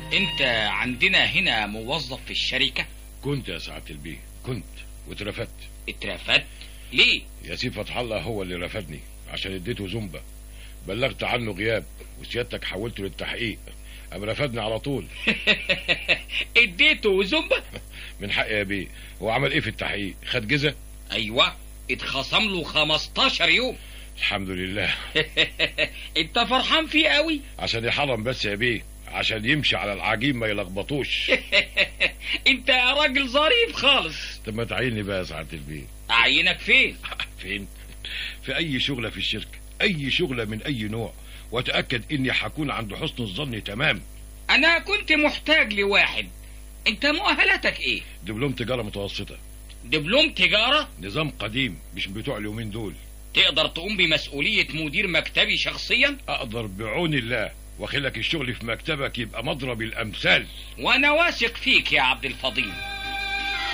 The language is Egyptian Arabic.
انت عندنا هنا موظف في الشركة كنت يا سعاده البيه كنت واترفدت اترفدت ليه ياسين فتح الله هو اللي رفدني عشان اديته زنبه بلغت عنه غياب وسيادتك حولته للتحقيق قام رفدني على طول اديته زنبة من حق يا بيه هو عمل ايه في التحقيق خد جزء ايوه اتخصم له 15 يوم الحمد لله انت فرحان فيه قوي عشان يحرم بس يا بيه عشان يمشي على العجين ما يلخبطوش انت يا راجل ظريف خالص طب ما تعيني بقى يا سعاده البيه اعينك فين فين في اي شغله في الشركه اي شغله من اي نوع واتاكد اني هكون عند حسن الظن تمام انا كنت محتاج لواحد انت مؤهلاتك ايه دبلوم تجاره متوسطه دبلوم تجارة نظام قديم مش بتوع اليومين دول تقدر تقوم بمسؤولية مدير مكتبي شخصيا اقدر بعون الله واخلك الشغل في مكتبك يبقى مضرب الامثال وانا واثق فيك يا عبد الفضيل